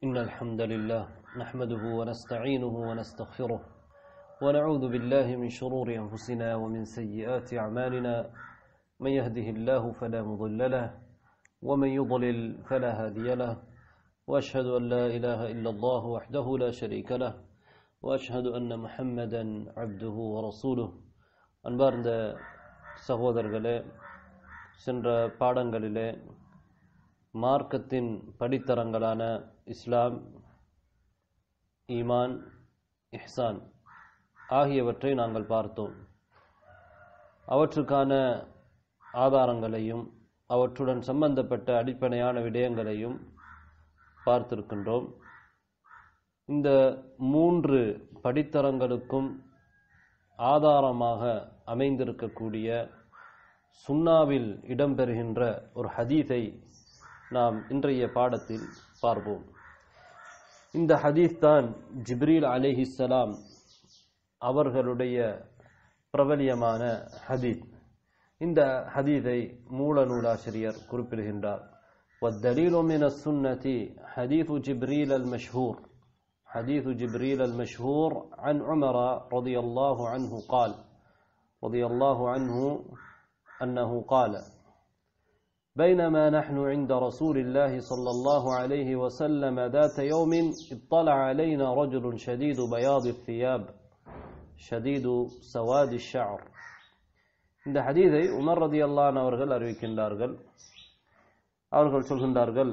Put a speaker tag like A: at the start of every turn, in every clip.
A: إن الحمد لله نحمده ونستعينه ونستغفره ونعوذ بالله من شرور أنفسنا ومن سيئات أعمالنا من يهده الله فلا مضل له ومن يضلل فلا هادي له وأشهد أن لا إله إلا الله وحده لا شريك له وأشهد أن محمدا عبده ورسوله அன்பார்ந்த சகோதரர்களே சென்ற பாடங்களிலே மார்க்கத்தின் படித்தரங்களான இஸ்லாம் ஈமான் இஹ்சான் ஆகியவற்றை நாங்கள் பார்த்தோம் அவற்றுக்கான ஆதாரங்களையும் அவற்றுடன் சம்பந்தப்பட்ட அடிப்படையான விடயங்களையும் பார்த்திருக்கின்றோம் இந்த மூன்று படித்தரங்களுக்கும் ஆதாரமாக அமைந்திருக்கக்கூடிய சுன்னாவில் இடம்பெறுகின்ற ஒரு ஹதீஸை நாம் இன்றைய பாடத்தில் பார்ப்போம் இந்த ஹதீஸ் தான் ஜிப்ரீல் அலிஹிஸ்ஸலாம் அவர்களுடைய பிரபலியமான ஹதீஸ் இந்த ஹதீஸை மூல நூலாசிரியர் குறிப்பிடுகின்றார் والدليل من السنة حديث جبريل المشهور حديث جبريل المشهور عن عمر رضي الله عنه قال رضي الله عنه أنه قال بينما نحن عند رسول الله صلى الله عليه وسلم ذات يوم اطلع علينا رجل شديد بياض الثياب شديد سواد الشعر இந்த ஹதீதை உமர் ரதி அல்லான் அவர்கள் அறிவிக்கின்றார்கள் அவர்கள் சொல்கின்றார்கள்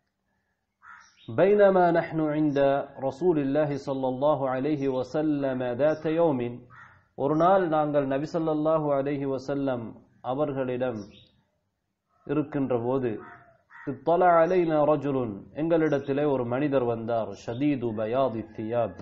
A: بينما نحن عند رسول الله صلى الله عليه وسلم ذات يوم ஒரு நாள் நாங்கள் நபி ஸல்லல்லாஹு அலைஹி வஸல்லம் அவர்களிடம் இருக்கின்ற போது இத்தல அலைனா ரஜுலுன் எங்களிடத்திலே ஒரு மனிதர் வந்தார் ஷதீது பயாதி தியாப்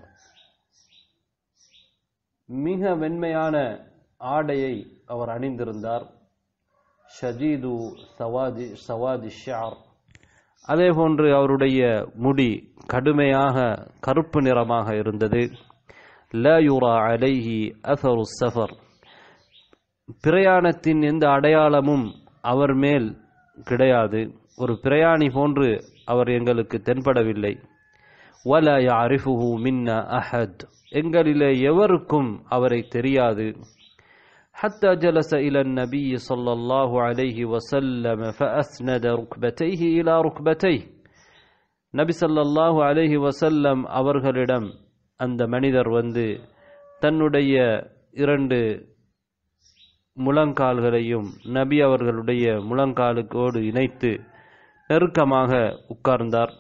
A: மிக வெண்மையான ஆடையை அவர் அணிந்திருந்தார் ஷதீது சவாதி சவாதி ஷார் அதே போன்று அவருடைய முடி கடுமையாக கருப்பு நிறமாக இருந்தது ல யுரா அலைஹி அசரு சஃபர் பிரயாணத்தின் எந்த அடையாளமும் அவர் மேல் கிடையாது ஒரு பிரயாணி போன்று அவர் எங்களுக்கு தென்படவில்லை வல யாரிஃபுஹு மின்ன அஹத் எங்களிலே எவருக்கும் அவரை தெரியாது حتى جلس إلى النبي صلى الله عليه وسلم فأسند ركبتيه إلى ركبتيه நபி சல்லாஹூ அலஹி வசல்லம் அவர்களிடம் அந்த மனிதர் வந்து தன்னுடைய இரண்டு முழங்கால்களையும் நபி அவர்களுடைய முழங்காலுக்கோடு இணைத்து நெருக்கமாக உட்கார்ந்தார்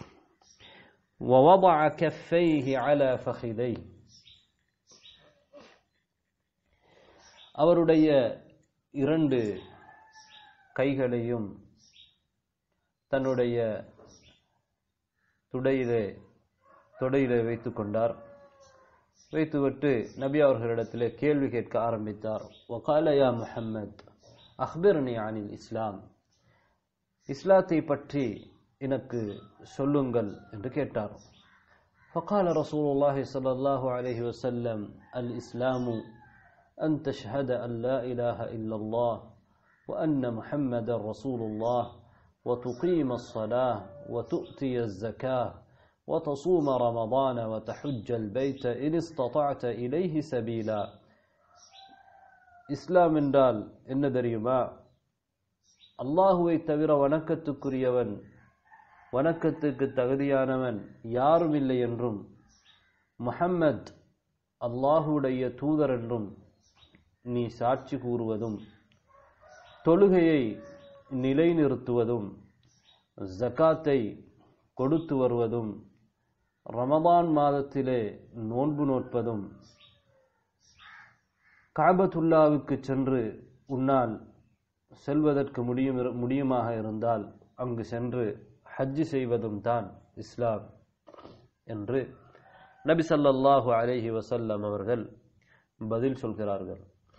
A: ووضع كفيه على فخذيه அவருடைய இரண்டு கைகளையும் தன்னுடைய துடையிலே தொடையிலே வைத்துக் கொண்டார் வைத்துவிட்டு நபி அவர்களிடத்திலே கேள்வி கேட்க ஆரம்பித்தார் ஒகாலயா முஹம்மத் அஹ்பிர்னி அனில் இஸ்லாம் இஸ்லாத்தை பற்றி எனக்கு சொல்லுங்கள் என்று கேட்டார் فقال رسول الله صلى الله عليه وسلم الإسلام أن تشهد أن لا إله إلا الله وأن محمد رسول الله وتقيم الصلاة وتؤتي الزكاة وتصوم رمضان وتحج البيت إن استطعت إليه سبيلا இஸ்லாம் என்றால் என்ன தெரியுமா அல்லாஹுவை தவிர வணக்கத்துக்குரியவன் வணக்கத்துக்கு தகுதியானவன் யாரும் இல்லை என்றும் முஹம்மத் அல்லாஹுடைய தூதர் என்றும் நீ சாட்சி கூறுவதும் தொழுகையை நிலைநிறுத்துவதும் ஜக்காத்தை கொடுத்து வருவதும் ரமதான் மாதத்திலே நோன்பு நோட்பதும் காபத்துல்லாவுக்கு சென்று உன்னால் செல்வதற்கு முடியும் முடியுமாக இருந்தால் அங்கு சென்று ஹஜ்ஜு செய்வதும் தான் இஸ்லாம் என்று நபி சல்லாஹு அலேஹி வசல்லம் அவர்கள் பதில் சொல்கிறார்கள்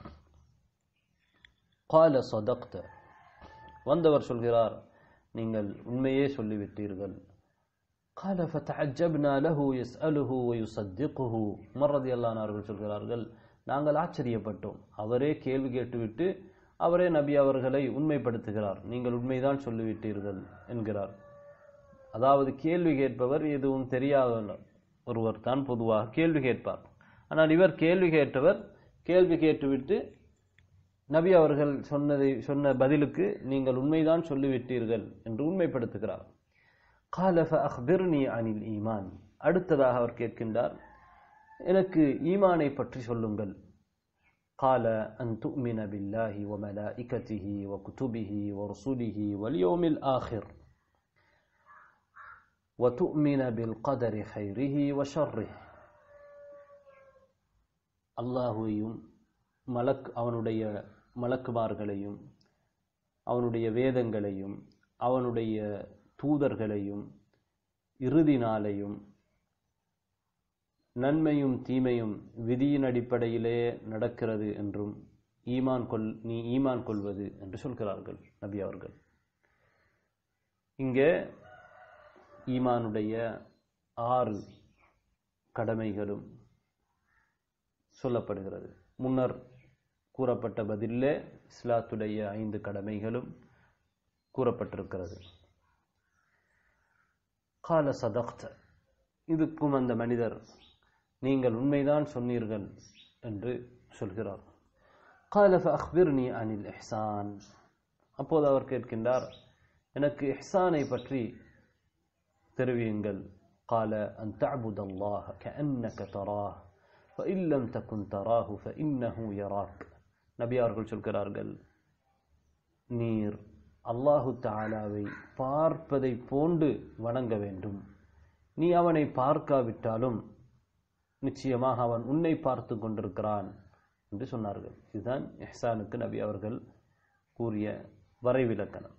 A: கால சொதக்த வந்தவர் சொல்கிறார் நீங்கள் உண்மையே சொல்லிவிட்டீர்கள் قال فتعجبنا له يسأله ويصدقه மறதி அல்லான் அவர்கள் சொல்கிறார்கள் நாங்கள் ஆச்சரியப்பட்டோம் அவரே கேள்வி கேட்டுவிட்டு அவரே நபி அவர்களை உண்மைப்படுத்துகிறார் நீங்கள் உண்மைதான் சொல்லிவிட்டீர்கள் என்கிறார் அதாவது கேள்வி கேட்பவர் எதுவும் தெரியாத ஒருவர் தான் பொதுவாக கேள்வி கேட்பார் ஆனால் இவர் கேள்வி கேட்டவர் கேள்வி கேட்டுவிட்டு நபி அவர்கள் சொன்னதை சொன்ன பதிலுக்கு நீங்கள் உண்மைதான் சொல்லிவிட்டீர்கள் என்று உண்மைப்படுத்துகிறார் قال فأخبرني عن الإيمان அடுத்ததாக அவர் கேட்கின்றார் எனக்கு ஈமானை பற்றி சொல்லுங்கள் قال أن تؤمن بالله وملائكته وكتبه ورسله واليوم الآخر وتؤمن بالقدر خيره وشره அல்லாஹுவையும் மலக் அவனுடைய மலக்குமார்களையும் அவனுடைய வேதங்களையும் அவனுடைய தூதர்களையும் இறுதி நாளையும் நன்மையும் தீமையும் விதியின் அடிப்படையிலே நடக்கிறது என்றும் ஈமான் கொள் நீ ஈமான் கொள்வது என்று சொல்கிறார்கள் நபி அவர்கள் இங்கே ஈமானுடைய ஆறு கடமைகளும் சொல்லப்படுகிறது முன்னர் கூறப்பட்ட பதிலே இஸ்லாத்துடைய ஐந்து கடமைகளும் கூறப்பட்டிருக்கிறது கால சதக்த இதுக்கும் அந்த மனிதர் நீங்கள் உண்மைதான் சொன்னீர்கள் என்று சொல்கிறார் கால அக்பிர்னி அனில் இஹ்சான் அப்போது அவர் கேட்கின்றார் எனக்கு இஹ்சானை பற்றி தெரிவியுங்கள் قال أن تعبد الله كأنك تراه فإن لم تكن تراه فإنه يراك நபி அவர்கள் சொல்கிறார்கள் நீர் அல்லாஹு தாலாவை பார்ப்பதை போன்று வணங்க வேண்டும் நீ அவனை பார்க்காவிட்டாலும் நிச்சயமாக அவன் உன்னை பார்த்து கொண்டிருக்கிறான் என்று சொன்னார்கள் இதுதான் எஹ்சானுக்கு நபி அவர்கள் கூறிய வரைவிலக்கணம்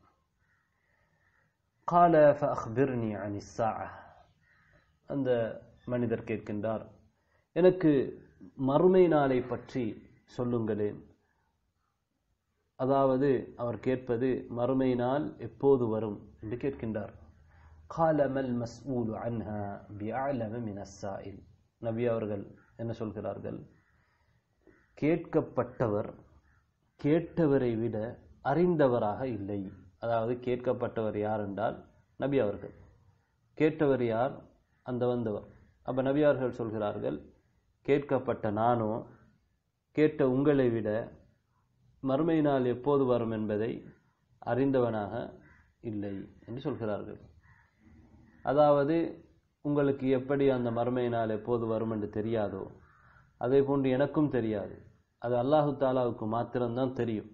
A: கால ஃபஅக்பிர்னி அனி ஸாஅ அந்த மனிதர் கேட்கின்றார் எனக்கு மறுமை நாளை பற்றி சொல்லுங்களேன் அதாவது அவர் கேட்பது மறுமை நாள் எப்போது வரும் என்று கேட்கின்றார் காலமல் மஸ்ஊலு அன்ஹா பிஅலம மின ஸாயில் நபி அவர்கள் என்ன சொல்கிறார்கள் கேட்கப்பட்டவர் கேட்டவரை விட அறிந்தவராக இல்லை அதாவது கேட்கப்பட்டவர் யார் என்றால் நபி அவர்கள் கேட்டவர் யார் அந்த வந்தவர் அப்ப நபி அவர்கள் சொல்கிறார்கள் கேட்கப்பட்ட நானோ கேட்ட உங்களை விட மறுமை நாள் எப்போது வரும் என்பதை அறிந்தவனாக இல்லை என்று சொல்கிறார்கள் அதாவது உங்களுக்கு எப்படி அந்த மறுமை நாள் எப்போது வரும் என்று தெரியாதோ அதே போன்று எனக்கும் தெரியாது அது அல்லாஹு தாலாவுக்கு மாத்திரம்தான் தெரியும்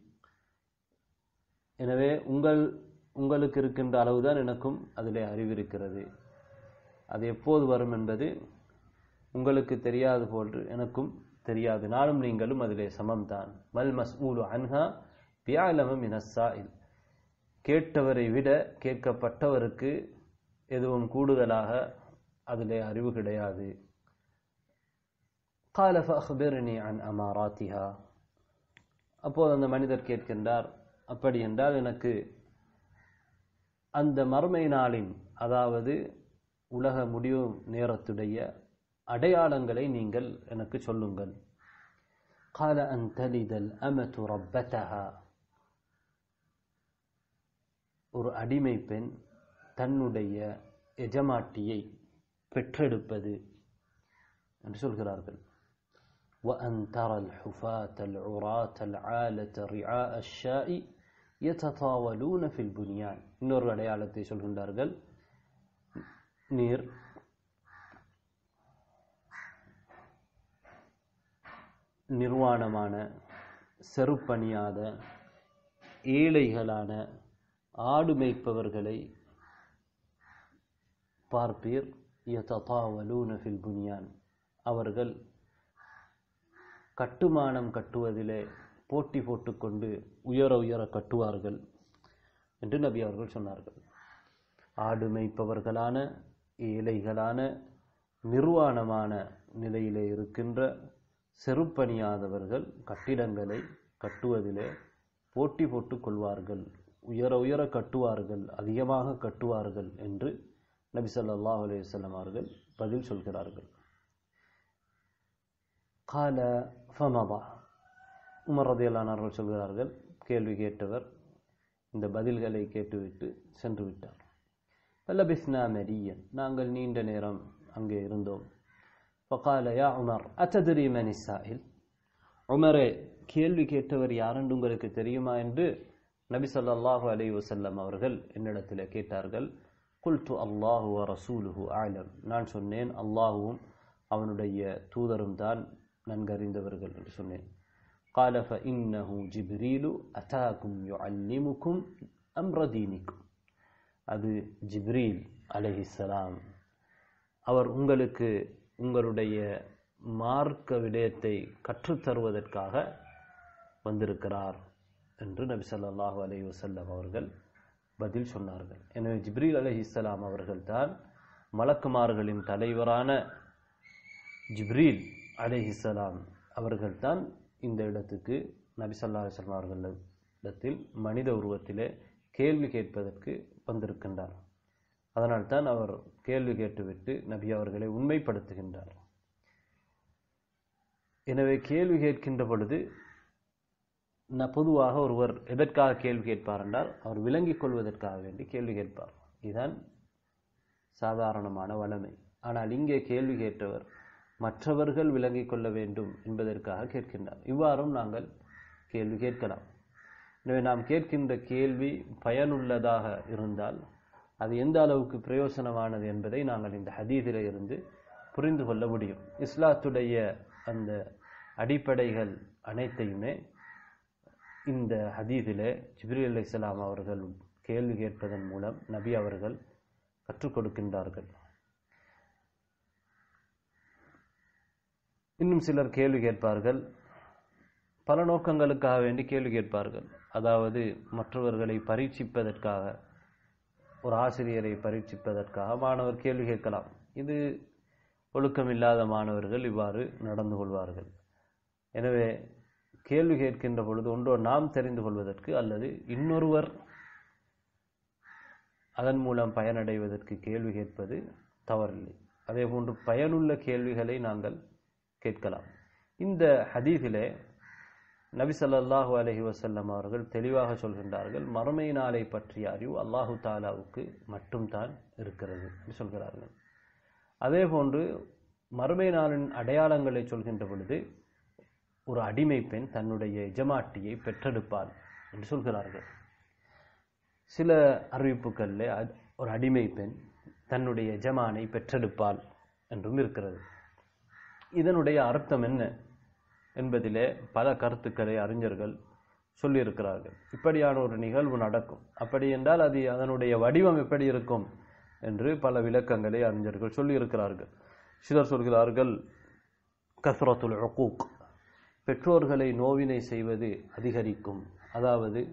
A: எனவே உங்கள் உங்களுக்கு இருக்கின்ற அளவுதான் எனக்கும் அதிலே அறிவிருக்கிறது அது எப்போது வரும் என்பது உங்களுக்கு தெரியாது போன்று எனக்கும் தெரியாது நானும் நீங்களும் அதிலே சமம்தான் மல் மஸ்ஊலு அன்ஹா பியாலம மினஸ்ஸாயில் கேட்டவரை விட கேட்கப்பட்டவருக்கு எதுவும் கூடுதலாக அதிலே அறிவு கிடையாது قال فأخبرني عن أماراتها அப்போது அந்த மனிதர் கேட்கின்றார் அப்படி என்றால் எனக்கு அந்த மறுமை நாளின் அதாவது உலக முடிவு நேரத்துடைய அடையாளங்களை நீங்கள் எனக்கு சொல்லுங்கள் قال أن تلد الأمة ربتها ஒரு அடிமை பெண் தன்னுடைய எஜமாட்டியை பெற்றெடுப்பது என்று சொல்கிறார்கள் وأن ترى الحفاة العراة العالة رعاء الشاء يتطاولون في البنيان இன்னொரு அடையாளத்தை சொல்கின்றார்கள் நீர் நிர்வாணமான செருப்பணியாத ஏழைகளான ஆடு மேய்ப்பவர்களை பார்ப்பீர் யததாவலூன ஃபில் புனியான் அவர்கள் கட்டுமானம் கட்டுவதிலே போட்டி போட்டுக்கொண்டு உயர உயர கட்டுவார்கள் என்று நபி அவர்கள் சொன்னார்கள் ஆடு மேய்ப்பவர்களான ஏழைகளான நிர்வாணமான நிலையிலே இருக்கின்ற செருப்பணியாதவர்கள் கட்டிடங்களை கட்டுவதிலே போட்டி போட்டுக் கொள்வார்கள் உயர உயர கட்டுவார்கள் அதிகமாக கட்டுவார்கள் என்று நபி ஸல்லல்லாஹு அலைஹி வஸல்லம் அவர்கள் பதில் சொல்கிறார்கள் கால ஃபமதா உமர் ரதியல்லான் அவர்கள் சொல்கிறார்கள் கேள்வி கேட்டவர் இந்த பதில்களை கேட்டுவிட்டு சென்று விட்டார் லபிஸ்னா மெரியன் நாங்கள் நீண்ட நேரம் அங்கே இருந்தோம் فقال يا عمر أتدري من السائل உமரே கேள்வி கேட்டவர் யாரென்று உங்களுக்கு தெரியுமா என்று நபி ஸல்லல்லாஹு அலைஹி வஸல்லம் அவர்கள் என்னிடத்தில் கேட்டார்கள் குல்து அல்லாஹு வ ரசூலுஹு ஆலம் நான் சொன்னேன் அல்லாஹுவும் அவனுடைய தூதரும் தான் நன்கறிந்தவர்கள் என்று சொன்னேன் قال فإنه جبريل أتاكم يعلمكم أمر دينكم அது ஜிப்ரீல் அலைஹிஸ்ஸலாம் அவர் உங்களுக்கு உங்களுடைய மார்க்க விடயத்தை கற்றுத்தருவதற்காக வந்திருக்கிறார் என்று நபி ஸல்லல்லாஹு அலைஹி வஸல்லம் அவர்கள் பதில் சொன்னார்கள் எனவே ஜிப்ரீல் அலைஹிஸ்ஸலாம் அவர்கள் தான் மலக்குமார்களின் தலைவரான ஜிப்ரீல் அலைஹிஸ்ஸலாம் அவர்கள் தான் இந்த இடத்துக்கு நபி ஸல்லல்லாஹு அலைஹி வஸல்லம் அவர்களிடத்தில் மனித உருவத்திலே கேள்வி கேட்பதற்கு வந்திருக்கின்றார் அதனால் தான் அவர் கேள்வி கேட்டுவிட்டு நபி அவர்களை உண்மைப்படுத்துகின்றார் எனவே கேள்வி கேட்கின்ற பொழுது ந பொதுவாக ஒருவர் எதற்காக கேள்வி கேட்பார் என்றால் அவர் விளங்கிக் கொள்வதற்காக வேண்டி கேள்வி கேட்பார் இதுதான் சாதாரணமான வளமை ஆனால் இங்கே கேள்வி கேட்டவர் மற்றவர்கள் விளங்கிக் கொள்ள வேண்டும் என்பதற்காக கேட்கின்றார் இவ்வாறும் நாங்கள் கேள்வி கேட்கலாம் எனவே நாம் கேட்கின்ற கேள்வி பயனுள்ளதாக இருந்தால் அது எந்த அளவுக்கு பிரயோசனமானது என்பதை நாங்கள் இந்த ஹதீதில் இருந்து புரிந்து கொள்ள முடியும் இஸ்லாத்துடைய அந்த அடிப்படைகள் அனைத்தையுமே இந்த ஹதீதிலே ஜிப்ரி அலி இஸ்லாம் அவர்கள் கேள்வி கேட்பதன் மூலம் நபி அவர்கள் கற்றுக் கொடுக்கின்றார்கள் இன்னும் சிலர் கேள்வி கேட்பார்கள் பல நோக்கங்களுக்காக வேண்டி கேள்வி கேட்பார்கள் அதாவது மற்றவர்களை பரீட்சிப்பதற்காக ஒரு ஆசிரியரை பரீட்சிப்பதற்காக மாணவர் கேள்வி கேட்கலாம் இது ஒழுக்கமில்லாத மாணவர்கள் இவ்வாறு நடந்து கொள்வார்கள் எனவே கேள்வி கேட்கின்ற பொழுது ஒன்றோ நாம் தெரிந்து கொள்வதற்கு அல்லது இன்னொருவர் அதன் மூலம் பயனடைவதற்கு கேள்வி கேட்பது தவறில்லை அதே போன்று பயனுள்ள கேள்விகளை நாங்கள் கேட்கலாம் இந்த ஹதீஸிலே நபி ஸல்லல்லாஹு அலைஹி வஸல்லம் அவர்கள் தெளிவாக சொல்கின்றார்கள் மறுமை நாளை பற்றிய அறிவு அல்லாஹு தாலாவுக்கு மட்டும்தான் இருக்கிறது என்று சொல்கிறார்கள் அதே போன்று மறுமை நாளின் அடையாளங்களை சொல்கின்ற பொழுது ஒரு அடிமை பெண் தன்னுடைய எஜமாட்டியை பெற்றெடுப்பாள் என்று சொல்கிறார்கள் சில அறிவிப்புகளில் அ- ஒரு அடிமை பெண் தன்னுடைய எஜமானை பெற்றெடுப்பாள் என்றும் இருக்கிறது இதனுடைய அர்த்தம் என்ன என்பதிலே பல கருத்துக்களை அறிஞர்கள் சொல்லியிருக்கிறார்கள் இப்படியான ஒரு நிகழ்வு நடக்கும் அப்படி என்றால் அது அதனுடைய வடிவம் எப்படி இருக்கும் என்று பல விளக்கங்களை அறிஞர்கள் சொல்லியிருக்கிறார்கள் சிலர் சொல்கிறார்கள் கஸ்ரத்துல் உக்கூக் பெற்றோர்களை நோவினை செய்வது அதிகரிக்கும் அதாவது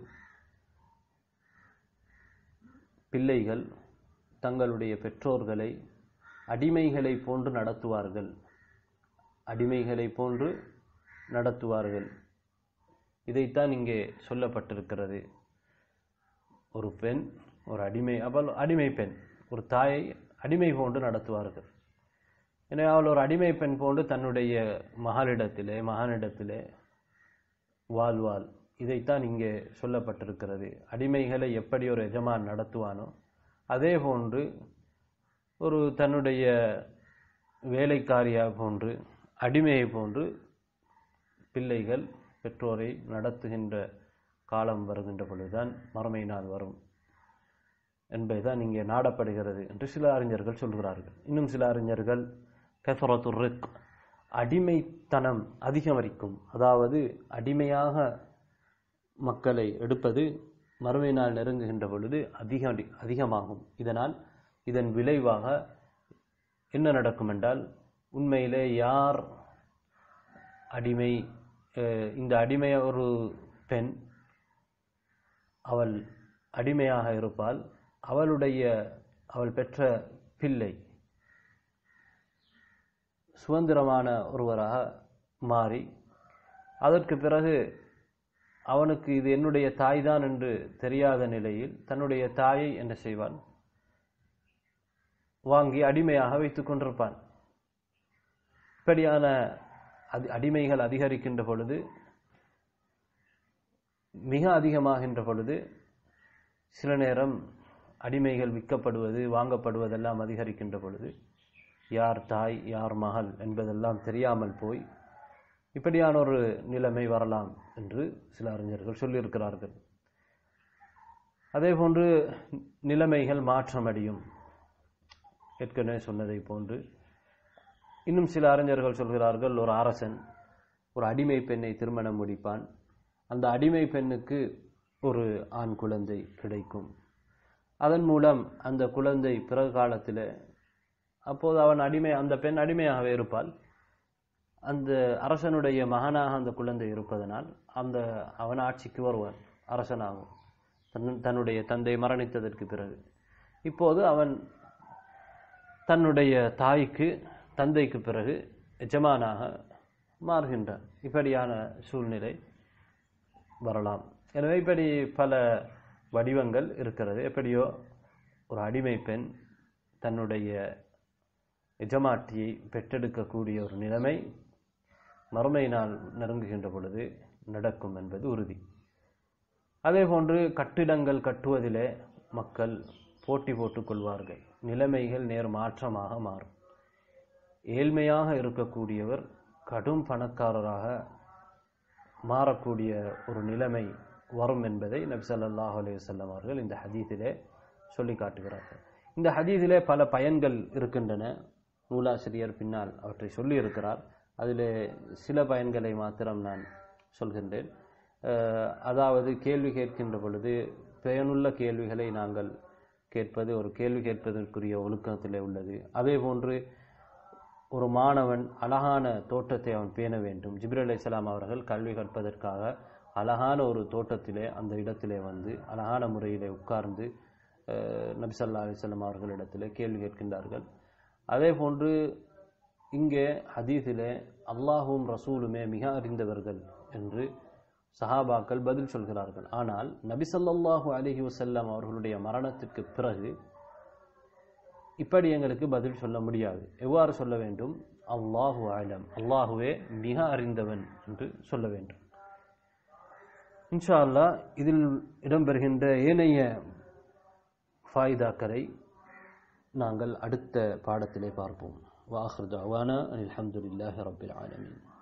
A: பிள்ளைகள் தங்களுடைய பெற்றோர்களை அடிமைகளை போன்று நடத்துவார்கள் அடிமைகளை போன்று நடத்துவார்கள் இதைத்தான் இங்கே சொல்லப்பட்டிருக்கிறது ஒரு பெண் ஒரு அடிமை அவள் அடிமை பெண் ஒரு தாயை அடிமை போன்று நடத்துவார்கள் எனவே அவள் ஒரு அடிமை பெண் போன்று தன்னுடைய மகளிடத்திலே மகனிடத்திலே வாழ்வாள் இதைத்தான் இங்கே சொல்லப்பட்டிருக்கிறது அடிமைகளை எப்படி ஒரு எஜமான் நடத்துவானோ அதே போன்று ஒரு தன்னுடைய வேலைக்காரியாக போன்று அடிமையை போன்று பிள்ளைகள் பெற்றோரை நடத்துகின்ற காலம் வருகின்ற பொழுதுதான் மறுமை நாள் வரும் என்பதுதான் இங்கே நாடப்படுகிறது என்று சில அறிஞர்கள் சொல்கிறார்கள் இன்னும் சில அறிஞர்கள் கசரத்து ரிக் அடிமைத்தனம் அதிகமரிக்கும் அதாவது அடிமையாக மக்களை எடுப்பது மறுமை நாள் நெருங்குகின்ற பொழுது அதிக அதிகமாகும் இதனால் இதன் விளைவாக என்ன நடக்கும் என்றால் உண்மையிலே யார் அடிமை அஹ், இந்த அடிமை ஒரு பெண் அவள் அடிமையாக இருப்பாள் அவளுடைய அவள் பெற்ற பிள்ளை சுதந்திரமான ஒருவராக மாறி அதற்கு பிறகு அவனுக்கு இது என்னுடைய தாய்தான் என்று தெரியாத நிலையில் தன்னுடைய தாயை என்ன செய்வான் வாங்கி அடிமையாக வைத்துக் கொண்டிருப்பான் இப்படியான அதி- அடிமைகள் அதிகரிக்கின்ற பொழுது மிக அதிகமாகின்ற பொழுது சில நேரம் அடிமைகள் விற்கப்படுவது வாங்கப்படுவதெல்லாம் அதிகரிக்கின்ற பொழுது யார் தாய் யார் மகள் என்பதெல்லாம் தெரியாமல் போய் இப்படியான ஒரு நிலைமை வரலாம் என்று சில அறிஞர்கள் சொல்லியிருக்கிறார்கள் அதே போன்று நிலைமைகள் மாற்றமடையும் ஏற்கனவே சொன்னதை போன்று இன்னும் சில அறிஞர்கள் சொல்கிறார்கள் ஒரு அரசன் ஒரு அடிமை பெண்ணை திருமணம் முடிப்பான் அந்த அடிமை பெண்ணுக்கு ஒரு ஆண் குழந்தை கிடைக்கும் அதன் மூலம் அந்த குழந்தை பிறகு காலத்தில் அப்போது அவன் அடிமை அந்த பெண் அடிமையாகவே இருப்பாள் அந்த அரசனுடைய மகனாக அந்த குழந்தை இருப்பதனால் அந்த அவன் ஆட்சிக்கு வருவான் அரசனாகும் தன் தன்னுடைய தந்தை மரணித்ததற்கு பிறகு இப்போது அவன் தன்னுடைய தாய்க்கு தந்தைக்கு பிறகு எஜமானாக மாறுகின்றான் இப்படியான சூழ்நிலை வரலாம் எனவே இப்படி பல வடிவங்கள் இருக்கிறது எப்படியோ ஒரு அடிமை பெண் தன்னுடைய எஜமாட்டியை பெற்றெடுக்கக்கூடிய ஒரு நிலைமை மறுமை நாள் நெருங்குகின்ற பொழுது நடக்கும் என்பது உறுதி அதே போன்று கட்டிடங்கள் கட்டுவதிலே மக்கள் போட்டி போட்டுக் கொள்வார்கள் நிலைமைகள் நேர் மாற்றமாக மாறும் ஏழ்மையாக இருக்கக்கூடியவர் கடும் பணக்காரராக மாறக்கூடிய ஒரு நிலைமை வரும் என்பதை நபி ஸல்லல்லாஹு அலைஹி வஸல்லம் அவர்கள் இந்த ஹதீஸிலே சொல்லி காட்டுகிறார்கள் இந்த ஹதீஸிலே பல பயன்கள் இருக்கின்றன நூலாசிரியர் பின்னால் அவற்றை சொல்லி இருக்கிறார் அதிலே சில பயன்களை மாத்திரம் நான் சொல்கின்றேன் அஹ், அதாவது கேள்வி கேட்கின்ற பொழுது பயனுள்ள கேள்விகளை நாங்கள் கேட்பது ஒரு கேள்வி கேட்பதற்குரிய ஒழுக்கத்திலே உள்ளது அதே போன்று ஒரு மாணவன் அழகான தோட்டத்தை அவன் பேண வேண்டும் ஜிப்ரல் அலைஹிஸ்ஸலாம் அவர்கள் கல்வி கற்பதற்காக அழகான ஒரு தோட்டத்திலே அந்த இடத்திலே வந்து அழகான முறையிலே உட்கார்ந்து அஹ், நபி ஸல்லல்லாஹு அலைஹி வஸல்லம் அவர்களிடத்திலே கேள்வி கேட்கின்றார்கள் அதே போன்று இங்கே ஹதீஸிலே அல்லாஹும் ரசூலுமே மிக அறிந்தவர்கள் என்று சஹாபாக்கள் பதில் சொல்கிறார்கள் ஆனால் நபி ஸல்லல்லாஹு அலைஹி வஸல்லம் அவர்களுடைய மரணத்திற்கு பிறகு இப்படி எங்களுக்கு பதில் சொல்ல முடியாது எவ்வாறு சொல்ல வேண்டும் அல்லாஹு ஆலம் அல்லாஹுவே மிக அறிந்தவன் என்று சொல்ல வேண்டும் இன்ஷா அல்லாஹ் இதில் இடம்பெறுகின்ற ஏனைய ஃபாயிதாக்களை நாங்கள் அடுத்த பாடத்திலே பார்ப்போம் வாஹர் தவானா அல்ஹம்துலில்லாஹி ரப்பில் ஆலமீன்